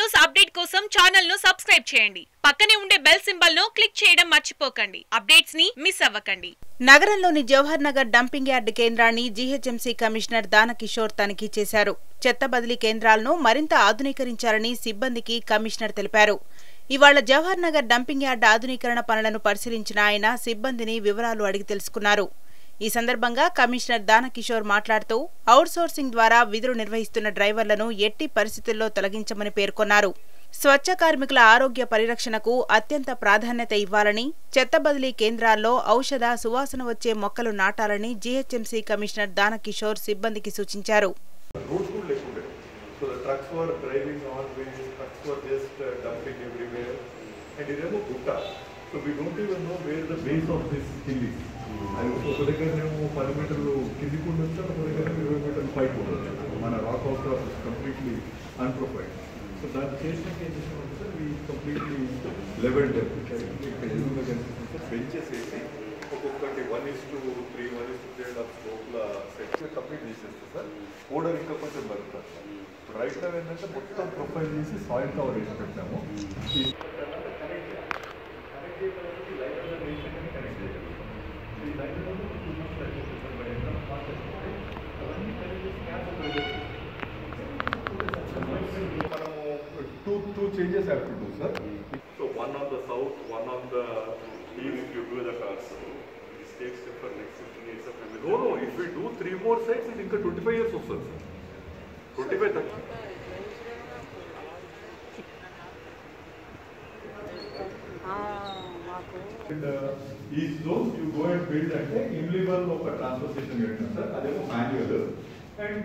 News update కోసం channel ను subscribe చేయండి పక్కనే ఉండే బెల్ సింబల్ ను క్లిక్ చేయడం మర్చిపోకండి అప్డేట్స్ ని మిస్ అవ్వకండి నగరంలోని జవహర్ నగర్ డంపింగ్ యార్డ్ కేంద్రాన్ని జీహెచ్ఎంసీ కమిషనర్ దానకిషోర్ తనిఖీ చేశారు చెత్త బదిలీ కేంద్రాలను మరింత ఆధునీకరించాలని సిబ్బందికి కమిషనర్ తెలిపారు ఇవాళ జవహర్ నగర్ డంపింగ్ యార్డ్ ఆధునీకరణ పనులను పరిశీలించిన ఆయన సిబ్బందిని వివరాలు అడిగి తెలుసుకున్నారు ఈ సందర్భంగా కమిషనర్ దానకిషోర్ మాట్లాడుతూ అవుట్సోర్సింగ్ ద్వారా విధులు నిర్వహిస్తున్న డ్రైవర్లను ఎట్టి పరిస్థితుల్లో తొలగించమని పేర్కొన్నారు స్వచ్ఛ కార్మికుల ఆరోగ్య పరిరక్షణకు అత్యంత ప్రాధాన్యత ఇవ్వాలని చెత్త బదిలీ కేంద్రాల్లో ఔషధ సువాసన వచ్చే మొక్కలు నాటాలని జీహెచ్ఎంసీ కమిషనర్ దానకిషోర్ సిబ్బందికి సూచించారు roads would lekunde. So the trucks were driving on ways, trucks were just uh, dumping everywhere. And ఇదేమో గుట్ట so we don't even know where the base of this hill is అది ఒక దగ్గర మేము పది మీటర్లు కిందికి ఉండొచ్చు ఒక దగ్గర ఇరవై మీటర్లు పైకి ఉండొచ్చు మన rock out of completely unprofiled so దాన్ని చేసినాక ఏం చేసామంటే సార్ వీ కంప్లీట్లీ లెవెల్ ఎదురుగా కనిపిస్తుంది సార్ బెంచెస్ వేసి ఒక్కొక్కటి one is two three one is two three and half స్కోప్ల సెట్ కంప్లీట్ చేసేస్తాం సార్ ఓడర్ ఇంకా కొంచెం పెరుగుతుంది సార్ ఇప్పుడు రైట్ లో ఏంటంటే మొత్తం ప్రొఫైల్ చేసి సాయిల్ కవర్ వేసి పెట్టాము ఈ మనము two two changes have to do sir so one on the south one on the east you do the cars this takes for next fifteen years of no no if you do three more sides ఇది ఇంకా twenty five years వస్తుంది sir twenty five thirty and ఈ zone you go and build అంటే ఇన్లిబల్ ఒక transfer station కట్టినాం sir అదేమో manual and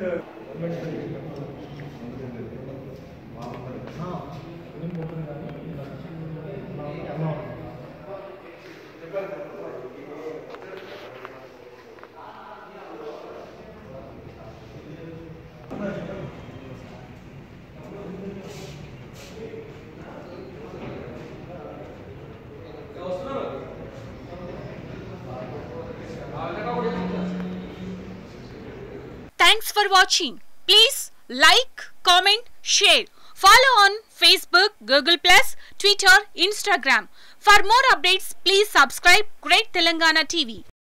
thanks for watching please like comment share follow on Facebook Google plus Twitter Instagram for more updates please subscribe great Telangana TV